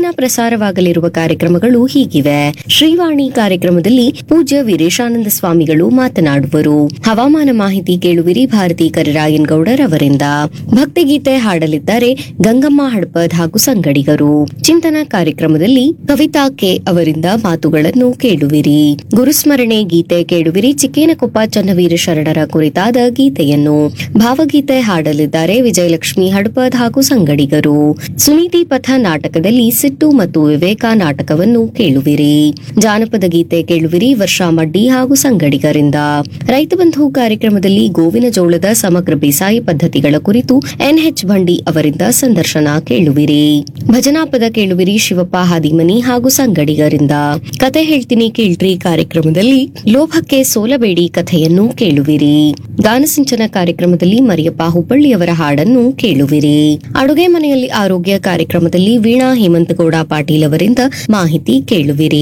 ಪ್ರಸಾರವಾಗಲಿರುವ ಕಾರ್ಯಕ್ರಮಗಳು ಹೀಗಿವೆ ಶ್ರೀವಾಣಿ ಕಾರ್ಯಕ್ರಮದಲ್ಲಿ ಪೂಜ್ಯ ವೀರೇಶಾನಂದ ಸ್ವಾಮಿಗಳು ಮಾತನಾಡುವರು ಹವಾಮಾನ ಮಾಹಿತಿ ಕೇಳುವಿರಿ ಭಾರತಿ ಕರಿರಾಯನ್ ಗೌಡರ್ ಅವರಿಂದ ಭಕ್ತಿಗೀತೆ ಹಾಡಲಿದ್ದಾರೆ ಗಂಗಮ್ಮ ಹಡಪದ್ ಹಾಗೂ ಸಂಗಡಿಗರು ಚಿಂತನ ಕಾರ್ಯಕ್ರಮದಲ್ಲಿ ಕವಿತಾ ಕೆ ಅವರಿಂದ ಮಾತುಗಳನ್ನು ಕೇಳುವಿರಿ ಗುರುಸ್ಮರಣೆ ಗೀತೆ ಕೇಳುವಿರಿ ಚಿಕ್ಕೇನಕೊಪ್ಪ ಚನ್ನವೀರ ಶರಣರ ಕುರಿತಾದ ಗೀತೆಯನ್ನು ಭಾವಗೀತೆ ಹಾಡಲಿದ್ದಾರೆ ವಿಜಯಲಕ್ಷ್ಮಿ ಹಡಪದ್ ಹಾಗೂ ಸಂಗಡಿಗರು ಸುನೀತಿ ಪಥ ನಾಟಕದಲ್ಲಿ ಸಿಟ್ಟು ಮತ್ತು ವಿವೇಕ ನಾಟಕವನ್ನು ಕೇಳುವಿರಿ ಜಾನಪದ ಗೀತೆ ಕೇಳುವಿರಿ ವರ್ಷಾ ಮಡ್ಡಿ ಹಾಗೂ ಸಂಗಡಿಗರಿಂದ ರೈತ ಬಂಧು ಕಾರ್ಯಕ್ರಮದಲ್ಲಿ ಗೋವಿನ ಜೋಳದ ಸಮಗ್ರ ಬೇಸಾಯ ಪದ್ಧತಿಗಳ ಕುರಿತು ಎನ್ಎಚ್ ಬಂಡಿ ಅವರಿಂದ ಸಂದರ್ಶನ ಕೇಳುವಿರಿ ಭಜನಾ ಪದ ಕೇಳುವಿರಿ ಶಿವಪ್ಪ ಹಾದಿಮನಿ ಹಾಗೂ ಸಂಗಡಿಗರಿಂದ ಕತೆ ಹೇಳ್ತೀನಿ ಕೇಳ್ರಿ ಕಾರ್ಯಕ್ರಮದಲ್ಲಿ ಲೋಭಕ್ಕೆ ಸೋಲಬೇಡಿ ಕಥೆಯನ್ನು ಕೇಳುವಿರಿ ಗಾನಸಿಂಚನ ಕಾರ್ಯಕ್ರಮದಲ್ಲಿ ಮರಿಯಪ್ಪ ಹುಬ್ಬಳ್ಳಿಯವರ ಹಾಡನ್ನು ಕೇಳುವಿರಿ ಅಡುಗೆ ಮನೆಯಲ್ಲಿ ಆರೋಗ್ಯ ಕಾರ್ಯಕ್ರಮದಲ್ಲಿ ವೀಣಾ ಹೇಮಂತಗೌಡ ಪಾಟೀಲ್ ಅವರಿಂದ ಮಾಹಿತಿ ಕೇಳುವಿರಿ